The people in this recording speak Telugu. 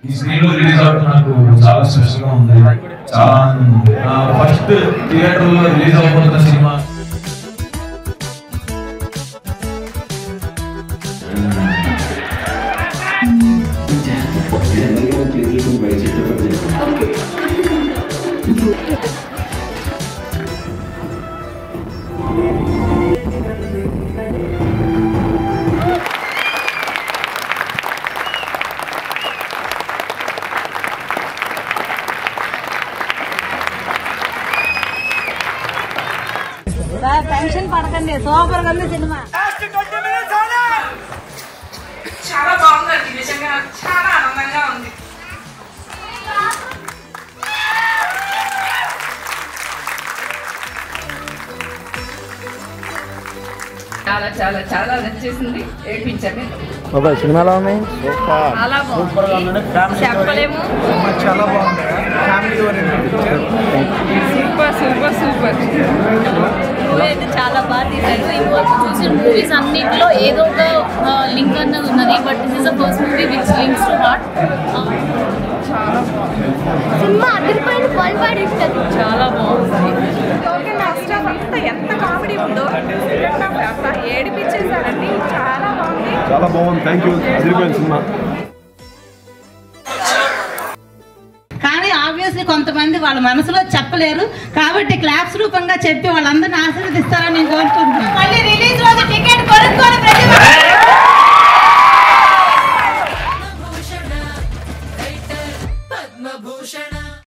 ఈ స్క్రీన్ లో రిలీజ్ అవడం నాకు చాలా స్పెషల్ గా ఉంది చాలా ఆనందంగా ఉంది ఫస్ట్ థియేటర్ లో రిలీజ్ అవబోతున్న సినిమా టెన్షన్ పడకండి సూపర్ గా ఉంది సినిమా చాలా బాగుందండి నిజంగా చాలా ఆనందంగా ఉంది చాలా చాలా చాలా నచ్చేసింది ఏడ్పించండి బాబాయ్ సినిమా ఎలా ఉన్నాయి చాలా బాగుంది చెప్పలేము చాలా బాగుంది family oriented picture super super super movie అయితే చాలా బాగా తీశారు ఇంకొక చూసిన మూవీస్ అన్నింటిలో ఏదో ఒక లింక్ అన్నది ఉన్నది but this is the first movie which links to heart సినిమా అదిరిపోయిన బాల్ ఇస్తుంది చాలా బాగుంది అంతా ఎంత కామెడీ ఉందో అంతా ఏడిపించేశారండి చాలా బాగుంది చాలా బాగుంది థ్యాంక్ యూ అదిరిపోయింది సినిమా కానీ ఆబ్వియస్లీ కొంతమంది వాళ్ళ మనసులో చెప్పలేరు కాబట్టి క్లాప్స్ రూపంగా చెప్పి వాళ్ళందరిని ఆశీర్వదిస్తారని నేను కోరుకుంటున్నాను మళ్ళీ రిలీజ్ రోజు టికెట్ కొనుక్కొని ప్రతి ఒక్కరు